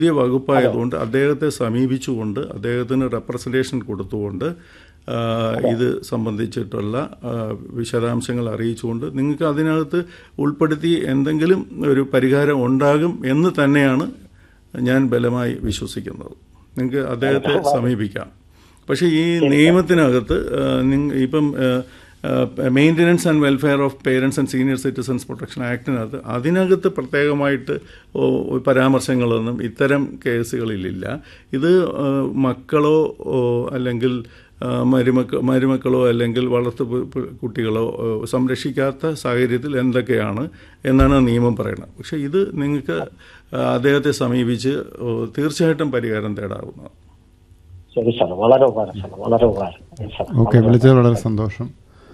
പുതിയ വകുപ്പായതുകൊണ്ട് അദ്ദേഹത്തെ സമീപിച്ചുകൊണ്ട് അദ്ദേഹത്തിന് റെപ്രസെൻറ്റേഷൻ കൊടുത്തുകൊണ്ട് ആ, ഇത് സംബന്ധിച്ചിട്ടുള്ള ആ, വിശദാംശങ്ങൾ അറിയിച്ചുകൊണ്ട് നിങ്ങൾക്ക് അതിനകത്ത് ഉൾപ്പെടുത്തി എന്തെങ്കിലും ഒരു പരിഹാരം ഉണ്ടാകും എന്ന് തന്നെയാണ് ഞാൻ ബലമായി വിശ്വസിക്കുന്നത് നിങ്ങൾക്ക് അദ്ദേഹത്തെ സമീപിക്കാം പക്ഷേ ഈ നിയമത്തിനകത്ത് ആ, നിങ്ങ- ഇപ്പം maintenance and welfare of parents and senior citizens protection ആക്ടിനകത്ത് അതിനകത്ത് പ്രത്യേകമായിട്ട് ഓ, പരാമർശങ്ങളൊന്നും ഇത്തരം കേസുകളിലില്ല ഇത് ആ, മക്കളോ ഓ, അല്ലെങ്കിൽ ആ, മരുമക്ക മരുമക്കളോ അല്ലെങ്കിൽ വളർത്തു പു- പു- കുട്ടികളോ ഓ, സംരക്ഷിക്കാത്ത സാഹചര്യത്തിൽ എന്തൊക്കെയാണ് എന്നാണ് നിയമം പറയുന്നത് പക്ഷേ ഇത് നിങ്ങൾക്ക് ആ, അദ്ദേഹത്തെ സമീപിച്ച് ഓ, തീർച്ചയായിട്ടും പരിഹാരം തേടാവുന്നതാണ് ശരി സാർ വളരെ ഉപകാരം സാർ വളരെ ഉപകാരം സാർ ഓക്കെ വിളിച്ചത് വളരെ സന്തോഷം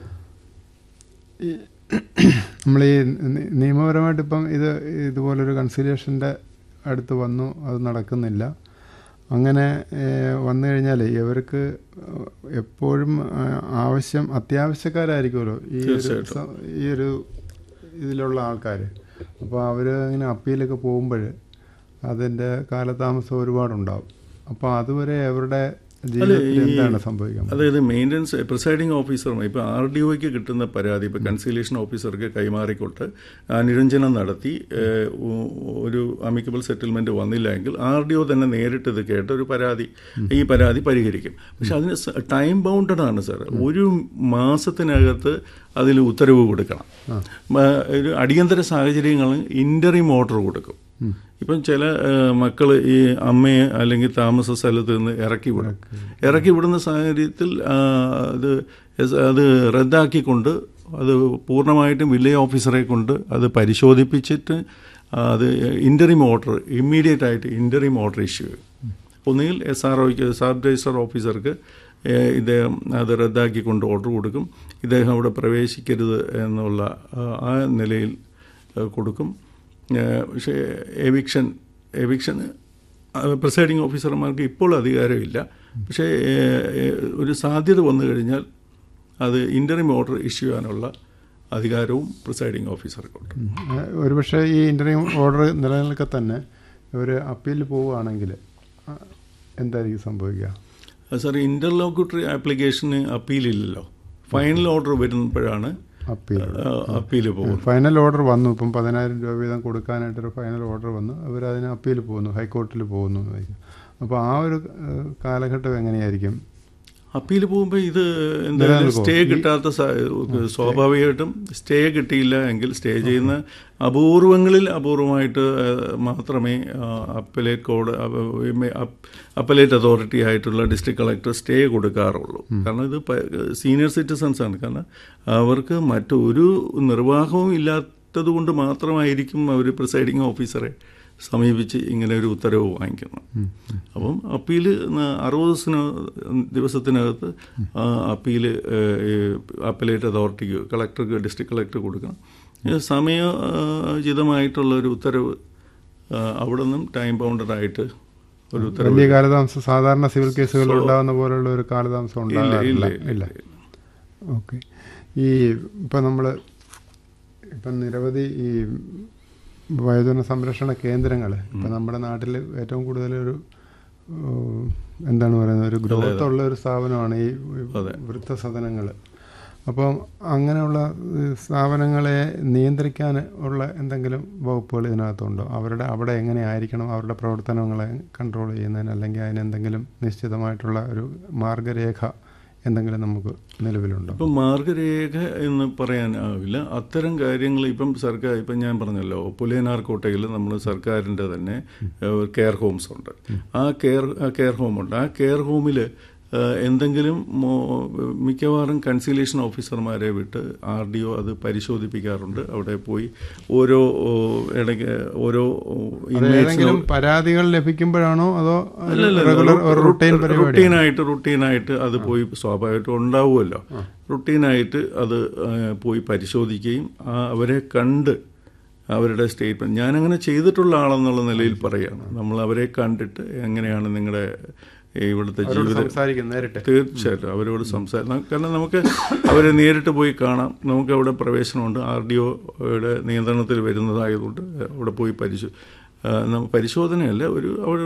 നമ്മൾ ഈ നി- നിയമപരമായിട്ട് ഇപ്പം ഇത് ഇതുപോലൊരു കൺസിലിയേഷൻ്റെ അടുത്ത് വന്നു അത് നടക്കുന്നില്ല അങ്ങനെ ഏഹ്, വന്നു കഴിഞ്ഞാൽ ഇവർക്ക് എപ്പോഴും ആ, ആവശ്യം അത്യാവശ്യക്കാരായിരിക്കുമല്ലോ ഈ ഒരു സ- ഈ ഒരു ഇതിലുള്ള ആൾക്കാർ അപ്പോൾ അവർ ഇങ്ങനെ അപ്പീലൊക്കെ പോകുമ്പോൾ അതിൻ്റെ കാലതാമസം ഒരുപാടുണ്ടാവും അപ്പോൾ അതുവരെ അവരുടെ ജീവിതത്തിൽ എന്താണ് സംഭവിക്കുക അതായത് മെയിൻ്റനൻസ് പ്രിസൈഡിംഗ് ഓഫീസർ ഇപ്പോൾ ആർ ഡി ഒക്ക് കിട്ടുന്ന പരാതി ഇപ്പോൾ കൺസീലേഷൻ ഓഫീസർക്ക് കൈമാറിക്കൊണ്ട് ആ നിരഞ്ജനം നടത്തി ഏഹ്, ഒ- ഒരു അമിക്കബിൾ സെറ്റിൽമെന്റ് വന്നില്ല എങ്കിൽ ആർ ഡി ഒ തന്നെ നേരിട്ട് ഇത് കേട്ട് ഒരു പരാതി ഈ പരാതി പരിഹരിക്കും പക്ഷെ അതിന് ടൈം ബൗണ്ടഡ് ആണ് സാർ ഒരു മാസത്തിനകത്ത് അതിൽ ഉത്തരവ് കൊടുക്കണം മ- ഒരു അടിയന്തര സാഹചര്യങ്ങളിൽ ഇന്ററിം ഓർഡർ കൊടുക്കും ഇപ്പം ചില മക്കൾ ഈ അമ്മയെ അല്ലെങ്കിൽ താമസ സ്ഥലത്ത് നിന്ന് ഇറക്കി വിടും ഇറക്കി വിടുന്ന സാഹചര്യത്തിൽ ആ, അത് എസ്- അത് റദ്ദാക്കിക്കൊണ്ട് അത് പൂർണ്ണമായിട്ടും വില്ലേജ് ഓഫീസറെ കൊണ്ട് അത് പരിശോധിപ്പിച്ചിട്ട് അത് ഇൻ്ററിം ഓർഡർ ഇമ്മീഡിയറ്റ് ആയിട്ട് ഇൻ്ററിം ഓർഡർ ഇഷ്യൂ ചെയ്യും ഒന്നുകിൽ എസ് ആർ ഒക്ക് സബ് രജിസ്റ്റർ ഓഫീസർക്ക് ഏഹ്, ഇദ്ദേഹം അത് റദ്ദാക്കിക്കൊണ്ട് ഓർഡർ കൊടുക്കും ഇദ്ദേഹം അവിടെ പ്രവേശിക്കരുത് എന്നുള്ള ആ, ആ നിലയിൽ ഏഹ്, കൊടുക്കും ഏഹ്, പക്ഷേ എവിക്ഷൻ എവിക്ഷൻ പ്രിസൈഡിംഗ് ഓഫീസർമാർക്ക് ഇപ്പോൾ അധികാരമില്ല പക്ഷേ ഏഹ്, ഏഹ്, ഒരു സാധ്യത വന്നു കഴിഞ്ഞാൽ അത് ഇൻ്ററിം ഓർഡർ ഇഷ്യൂ ചെയ്യാനുള്ള അധികാരവും പ്രിസൈഡിംഗ് ഓഫീസർക്കുണ്ട് ഏഹ് ഒരുപക്ഷെ ഈ ഇന്റർവ്യൂ ഓർഡർ നിലനിൽക്കെ തന്നെ ഒരു അപ്പീൽ പോവുകയാണെങ്കിൽ ആ, എന്തായിരിക്കും സംഭവിക്കുക അത് സാർ ഇന്റർലോക്യൂട്ടറി ആപ്ലിക്കേഷന് അപ്പീലില്ലല്ലോ ഫൈനൽ ഓർഡർ വരുമ്പോഴാണ് അപ്പീൽ അപ്പീൽ പോകുന്നത് ഫൈനൽ ഓർഡർ വന്നു ഇപ്പം പതിനായിരം രൂപ വീതം കൊടുക്കാനായിട്ടൊരു ഫൈനൽ ഓർഡർ വന്നു അവർ അതിന് അപ്പീൽ പോകുന്നു ഹൈക്കോർട്ടിൽ പോകുന്നു എന്ന് വയ്ക്കും അപ്പോൾ ആ ഒരു ഏഹ്, കാലഘട്ടം എങ്ങനെയായിരിക്കും അപ്പീൽ പോകുമ്പോൾ ഇത് എന്തായാലും നിലനിൽക്കുമോ? സ്റ്റേ കിട്ടാത്ത സ- സ്വാഭാവികമായിട്ടും സ്റ്റേ കിട്ടിയില്ല എങ്കിൽ സ്റ്റേ ചെയ്യുന്ന അപൂർവങ്ങളിൽ അപൂർവമായിട്ട് ഏഹ്, മാത്രമേ അപ്പലേറ്റ് കോഡ് അപ്പലേറ്റ് അതോറിറ്റി ആയിട്ടുള്ള ഡിസ്ട്രിക്ട് കളക്ടർ സ്റ്റേ കൊടുക്കാറുള്ളൂ കാരണം ഇത് സീനിയർ സിറ്റിസൺസ് ആണ് കാരണം അവർക്ക് മറ്റൊരു നിർവാഹവും ഇല്ലാത്തത് കൊണ്ട് മാത്രമായിരിക്കും അവർ പ്രിസൈഡിങ് ഓഫീസറെ സമീപിച്ച് ഇങ്ങനെ ഒരു ഉത്തരവ് വാങ്ങിക്കുന്നത് അപ്പം അപ്പീല് ന- അറുപത് ദിവസത്തിന് ദിവസത്തിനകത്ത് ആ അപ്പീല് അപ്പലേറ്റ് അതോറിറ്റിക്ക് കളക്ടർക്ക് ഡിസ്ട്രിക്ട് കളക്ടർ കൊടുക്കണം ഇത് സമയോചിതമായിട്ടുള്ള ഒരു ഉത്തരവ് ആ, അവിടെ നിന്നും ടൈം ബൗണ്ടഡ് ആയിട്ട് ഒരു ഉത്തരവ് വലിയ കാലതാമസം സാധാരണ സിവിൽ കേസുകൾ ഉണ്ടാകുന്ന പോലുള്ള ഒരു കാലതാമസം ഉണ്ടാകാറില്ല ഇല്ല, ഇല്ല ഓക്കെ ഈ ഇപ്പം നമ്മൾ ഇപ്പം നിരവധി ഈ വയോജന സംരക്ഷണ കേന്ദ്രങ്ങൾ ഇപ്പം നമ്മുടെ നാട്ടിൽ ഏറ്റവും കൂടുതൽ ഒരു ഏഹ്, എന്താണ് പറയുന്നത് ഒരു ഗ്രോത്ത് ഉള്ള ഒരു സ്ഥാപനമാണ് ഈ വൃദ്ധസദനങ്ങൾ അപ്പം അങ്ങനെയുള്ള ഏഹ്, സ്ഥാപനങ്ങളെ നിയന്ത്രിക്കാൻ ഉള്ള എന്തെങ്കിലും വകുപ്പുകൾ ഇതിനകത്തുണ്ടോ അവരുടെ അവിടെ എങ്ങനെ ആയിരിക്കണം അവരുടെ പ്രവർത്തനങ്ങളെ കൺട്രോൾ ചെയ്യുന്നതിന് അല്ലെങ്കിൽ അതിന് എന്തെങ്കിലും നിശ്ചിതമായിട്ടുള്ള ഒരു മാർഗരേഖ എന്തെങ്കിലും നമുക്ക് നിലവിലുണ്ടോ ഇപ്പം മാർഗരേഖ എന്ന് പറയാനാവില്ല അത്തരം കാര്യങ്ങൾ ഇപ്പം സർക്കാർ ഇപ്പം ഞാൻ പറഞ്ഞല്ലോ പുലിയനാർ കോട്ടയിൽ നമ്മൾ സർക്കാരിൻ്റെ തന്നെ ഏഹ്, കെയർ ഹോംസ് ഉണ്ട് ആ കെയർ ആ കെയർ ഹോമുണ്ട് ആ കെയർ ഹോമിൽ ഏഹ്, എന്തെങ്കിലും മോ- മിക്കവാറും കൺസീലേഷൻ ഓഫീസർമാരെ വിട്ട് ആർ ഡി ഒ അത് പരിശോധിപ്പിക്കാറുണ്ട് അവിടെ പോയി ഓരോ ഓ, ഇടയ്ക്ക് ഓരോ ഏതെങ്കിലും ഇൻമേറ്റ്സിനോട് പരാതികൾ ലഭിക്കുമ്പോഴാണോ അതോ അല്ലല്ല, റെഗുലർ ഒരു റുട്ടീൻ പരിപാടി റുട്ടീനായിട്ട് റുട്ടീനായിട്ട് അത് പോയി സ്വാഭാവികമായിട്ടും ഉണ്ടാവുമല്ലോ റുട്ടീനായിട്ട് അത് ആ, പോയി പരിശോധിക്കുകയും ആ, അവരെ കണ്ട് അവരുടെ സ്റ്റേറ്റ്മെന്റ് ഞാനങ്ങനെ ചെയ്തിട്ടുള്ള ആളെന്നുള്ള നിലയിൽ പറയുകയാണ് നമ്മൾ അവരെ കണ്ടിട്ട് എങ്ങനെയാണ് നിങ്ങളുടെ ഇവിടുത്തെ ജീവിത സംസാരിക്കും നേരിട്ട് തീർച്ചയായിട്ടും അവരോട് സംസാരിക്കണം കാരണം നമുക്ക് അവരെ നേരിട്ട് പോയി കാണാം നമുക്ക് അവിടെ പ്രവേശനമുണ്ട് ആർ ഡി ഒയുടെ നിയന്ത്രണത്തിൽ വരുന്നതായതുകൊണ്ട് അവിടെ പോയി പരിശോ ആ, നമ്മ- പരിശോധനയല്ല ഒരു അവിടെ